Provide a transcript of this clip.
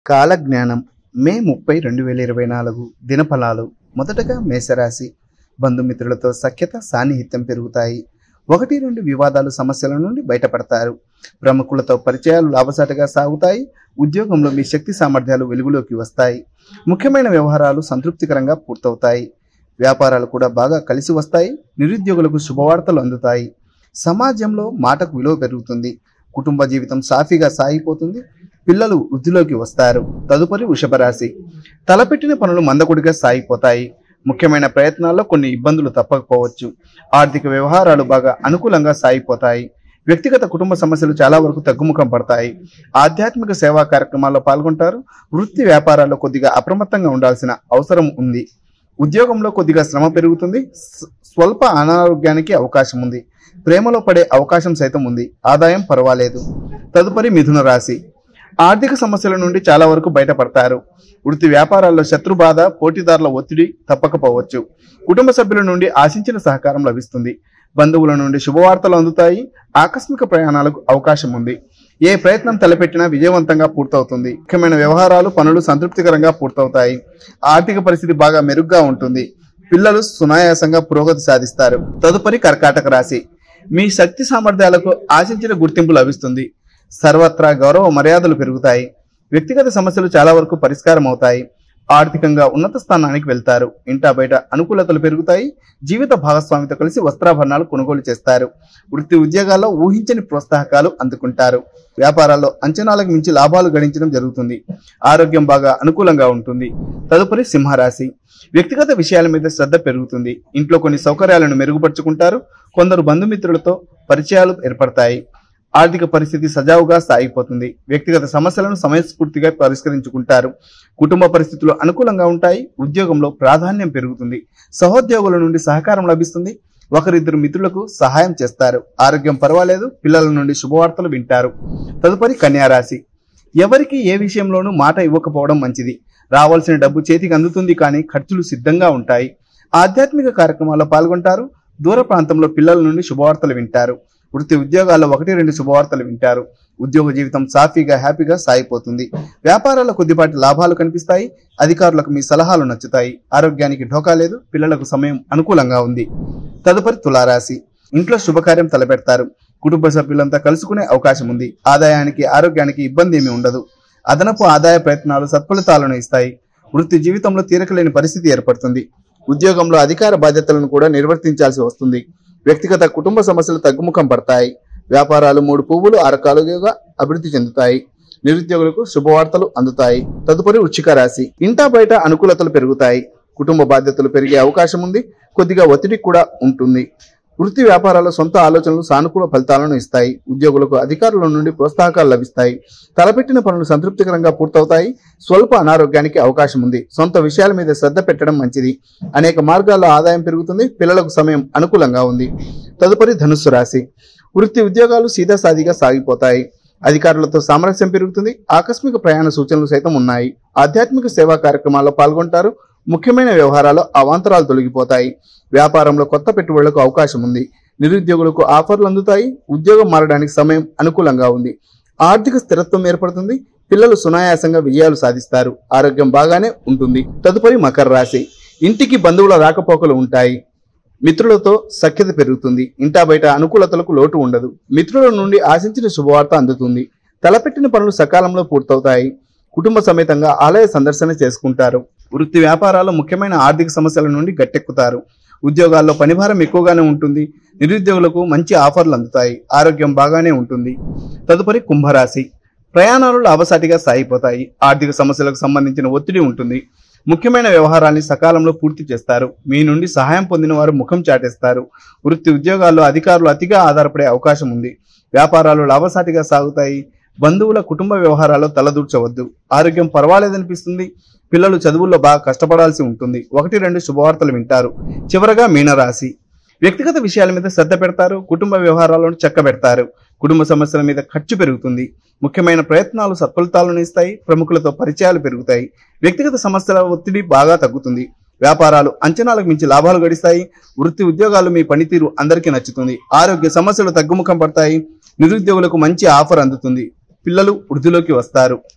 కాలజ్ఞానం మే ముప్పై రెండు వేల ఇరవై నాలుగు దినఫలాలు మొదటగా మేషరాశి బంధుమిత్రులతో సఖ్యత సాన్నిహిత్యం పెరుగుతాయి ఒకటి రెండు వివాదాలు సమస్యల నుండి బయటపడతారు ప్రముఖులతో పరిచయాలు లాభసాటిగా సాగుతాయి ఉద్యోగంలో మీ శక్తి సామర్థ్యాలు వెలుగులోకి వస్తాయి ముఖ్యమైన వ్యవహారాలు సంతృప్తికరంగా పూర్తవుతాయి వ్యాపారాలు కూడా బాగా కలిసి వస్తాయి నిరుద్యోగులకు శుభవార్తలు అందుతాయి సమాజంలో మాటకు విలువ పెరుగుతుంది కుటుంబ జీవితం సాఫీగా సాగిపోతుంది పిల్లలు వృద్ధిలోకి వస్తారు తదుపరి వృషభ రాశి తలపెట్టిన పనులు మందకొడిగా సాగిపోతాయి ముఖ్యమైన ప్రయత్నాల్లో కొన్ని ఇబ్బందులు తప్పకపోవచ్చు ఆర్థిక వ్యవహారాలు బాగా అనుకూలంగా సాగిపోతాయి వ్యక్తిగత కుటుంబ సమస్యలు చాలా వరకు తగ్గుముఖం పడతాయి ఆధ్యాత్మిక సేవా కార్యక్రమాల్లో పాల్గొంటారు వృత్తి వ్యాపారాల్లో కొద్దిగా అప్రమత్తంగా ఉండాల్సిన అవసరం ఉంది ఉద్యోగంలో కొద్దిగా శ్రమ పెరుగుతుంది స్వ- స్వల్ప అనారోగ్యానికి అవకాశం ఉంది ప్రేమలో పడే అవకాశం సైతం ఉంది ఆదాయం పర్వాలేదు తదుపరి మిథున రాశి ఆర్థిక సమస్యల నుండి చాలా వరకు బయటపడతారు వృత్తి వ్యాపారాల్లో శత్రు బాధ పోటీదారుల ఒత్తిడి తప్పకపోవచ్చు కుటుంబ సభ్యుల నుండి ఆశించిన సహకారం లభిస్తుంది బంధువుల నుండి శుభవార్తలు అందుతాయి ఆకస్మిక ప్రయాణాలకు అవకాశం ఉంది ఏ ప్రయత్నం తలపెట్టినా విజయవంతంగా పూర్తవుతుంది ముఖ్యమైన వ్యవహారాలు పనులు సంతృప్తికరంగా పూర్తవుతాయి ఆర్థిక పరిస్థితి బాగా మెరుగ్గా ఉంటుంది పిల్లలు సునాయాసంగా పురోగతి సాధిస్తారు తదుపరి కర్కాటక రాశి మీ శక్తి సామర్థ్యాలకు ఆశించిన గుర్తింపు లభిస్తుంది సర్వత్రా గౌరవ మర్యాదలు పెరుగుతాయి వ్యక్తిగత సమస్యలు చాలా వరకు పరిష్కారం అవుతాయి ఆర్థికంగా ఉన్నత స్థానానికి వెళ్తారు ఇంటా బయట అనుకూలతలు పెరుగుతాయి జీవిత భాగస్వామితో కలిసి వస్త్రాభరణాలు కొనుగోలు చేస్తారు వృత్తి ఉద్యోగాల్లో ఊహించని ప్రోత్సాహకాలు అందుకుంటారు వ్యాపారాల్లో అంచనాలకు మించి లాభాలు గడించడం జరుగుతుంది ఆరోగ్యం బాగా అనుకూలంగా ఉంటుంది తదుపరి సింహరాశి వ్యక్తిగత విషయాల మీద శ్రద్ధ పెరుగుతుంది ఇంట్లో కొన్ని సౌకర్యాలను మెరుగుపరుచుకుంటారు కొందరు బంధుమిత్రులతో పరిచయాలు ఏర్పడతాయి ఆర్థిక పరిస్థితి సజావుగా సాగిపోతుంది వ్యక్తిగత సమస్యలను సమయస్ఫూర్తిగా పరిష్కరించుకుంటారు కుటుంబ పరిస్థితులు అనుకూలంగా ఉంటాయి ఉద్యోగంలో ప్రాధాన్యం పెరుగుతుంది సహోద్యోగుల నుండి సహకారం లభిస్తుంది ఒకరిద్దరు మిత్రులకు సహాయం చేస్తారు ఆరోగ్యం పర్వాలేదు పిల్లల నుండి శుభవార్తలు వింటారు తదుపరి కన్యారాశి ఎవరికి ఏ విషయంలోనూ మాట ఇవ్వకపోవడం మంచిది రావాల్సిన డబ్బు చేతికి అందుతుంది కానీ ఖర్చులు సిద్ధంగా ఉంటాయి ఆధ్యాత్మిక కార్యక్రమాల్లో పాల్గొంటారు దూర ప్రాంతంలో పిల్లల నుండి శుభవార్తలు వింటారు వృత్తి ఉద్యోగాల్లో ఒకటి రెండు శుభవార్తలు వింటారు ఉద్యోగ జీవితం సాఫీగా హ్యాపీగా సాగిపోతుంది వ్యాపారాల్లో కొద్దిపాటి లాభాలు కనిపిస్తాయి అధికారులకు మీ సలహాలు నచ్చుతాయి ఆరోగ్యానికి ఢోకా లేదు పిల్లలకు సమయం అనుకూలంగా ఉంది తదుపరి తులారాశి ఇంట్లో శుభకార్యం తలపెడతారు కుటుంబ సభ్యులంతా కలుసుకునే అవకాశం ఉంది ఆదాయానికి ఆరోగ్యానికి ఇబ్బంది ఏమీ ఉండదు అదనపు ఆదాయ ప్రయత్నాలు సత్ఫలితాలను ఇస్తాయి వృత్తి జీవితంలో తీరకలేని పరిస్థితి ఏర్పడుతుంది ఉద్యోగంలో అధికార బాధ్యతలను కూడా నిర్వర్తించాల్సి వస్తుంది వ్యక్తిగత కుటుంబ సమస్యలు తగ్గుముఖం పడతాయి వ్యాపారాలు మూడు పువ్వులు అరకాలుగా అభివృద్ధి చెందుతాయి నిరుద్యోగులకు శుభవార్తలు అందుతాయి తదుపరి వృచ్చిక రాశి ఇంటా బయట అనుకూలతలు పెరుగుతాయి కుటుంబ బాధ్యతలు పెరిగే అవకాశం ఉంది కొద్దిగా ఒత్తిడి కూడా ఉంటుంది వృత్తి వ్యాపారాల్లో సొంత ఆలోచనలు సానుకూల ఫలితాలను ఇస్తాయి ఉద్యోగులకు అధికారుల నుండి ప్రోత్సాహకాలు లభిస్తాయి తలపెట్టిన పనులు సంతృప్తికరంగా పూర్తవుతాయి స్వల్ప అనారోగ్యానికి అవకాశం ఉంది సొంత విషయాల మీద శ్రద్ధ పెట్టడం మంచిది అనేక మార్గాల్లో ఆదాయం పెరుగుతుంది పిల్లలకు సమయం అనుకూలంగా ఉంది తదుపరి ధనుస్సు రాశి వృత్తి ఉద్యోగాలు సీదాసాదిగా సాగిపోతాయి అధికారులతో సామరస్యం పెరుగుతుంది ఆకస్మిక ప్రయాణ సూచనలు సైతం ఉన్నాయి ఆధ్యాత్మిక సేవా కార్యక్రమాల్లో పాల్గొంటారు ముఖ్యమైన వ్యవహారాల్లో అవాంతరాలు తొలగిపోతాయి వ్యాపారంలో కొత్త పెట్టుబడులకు అవకాశం ఉంది నిరుద్యోగులకు ఆఫర్లు అందుతాయి ఉద్యోగం మారడానికి సమయం అనుకూలంగా ఉంది ఆర్థిక స్థిరత్వం ఏర్పడుతుంది పిల్లలు సునాయాసంగా విజయాలు సాధిస్తారు ఆరోగ్యం బాగానే ఉంటుంది తదుపరి మకర రాశి ఇంటికి బంధువుల రాకపోకలు ఉంటాయి మిత్రులతో సఖ్యత పెరుగుతుంది ఇంటా బయట అనుకూలతలకు లోటు ఉండదు మిత్రుల నుండి ఆశించిన శుభవార్త అందుతుంది తలపెట్టిన పనులు సకాలంలో పూర్తవుతాయి కుటుంబ సమేతంగా ఆలయ సందర్శన చేసుకుంటారు వృత్తి వ్యాపారాల్లో ముఖ్యమైన ఆర్థిక సమస్యల నుండి గట్టెక్కుతారు ఉద్యోగాల్లో పనిభారం ఎక్కువగానే ఉంటుంది నిరుద్యోగులకు మంచి ఆఫర్లు అందుతాయి ఆరోగ్యం బాగానే ఉంటుంది తదుపరి కుంభరాశి ప్రయాణాలు లాభసాటిగా సాగిపోతాయి ఆర్థిక సమస్యలకు సంబంధించిన ఒత్తిడి ఉంటుంది ముఖ్యమైన వ్యవహారాన్ని సకాలంలో పూర్తి చేస్తారు మీ నుండి సహాయం పొందిన వారు ముఖం చాటేస్తారు వృత్తి ఉద్యోగాల్లో అధికారులు అతిగా ఆధారపడే అవకాశం ఉంది వ్యాపారాలు లాభసాటిగా సాగుతాయి బంధువుల కుటుంబ వ్యవహారాల్లో తలదూర్చవద్దు ఆరోగ్యం పర్వాలేదనిపిస్తుంది పిల్లలు చదువుల్లో బాగా కష్టపడాల్సి ఉంటుంది ఒకటి రెండు శుభవార్తలు వింటారు చివరగా మీనరాశి వ్యక్తిగత విషయాల మీద శ్రద్ధ పెడతారు కుటుంబ వ్యవహారాలను చక్కబెడతారు కుటుంబ సమస్యల మీద ఖర్చు పెరుగుతుంది ముఖ్యమైన ప్రయత్నాలు సత్ఫలితాలను ఇస్తాయి ప్రముఖులతో పరిచయాలు పెరుగుతాయి వ్యక్తిగత సమస్యల ఒత్తిడి బాగా తగ్గుతుంది వ్యాపారాలు అంచనాలకు మించి లాభాలు గడిస్తాయి వృత్తి ఉద్యోగాలు మీ పనితీరు అందరికీ నచ్చుతుంది ఆరోగ్య సమస్యలు తగ్గుముఖం పడతాయి నిరుద్యోగులకు మంచి ఆఫర్ అందుతుంది పిల్లలు వృద్ధిలోకి వస్తారు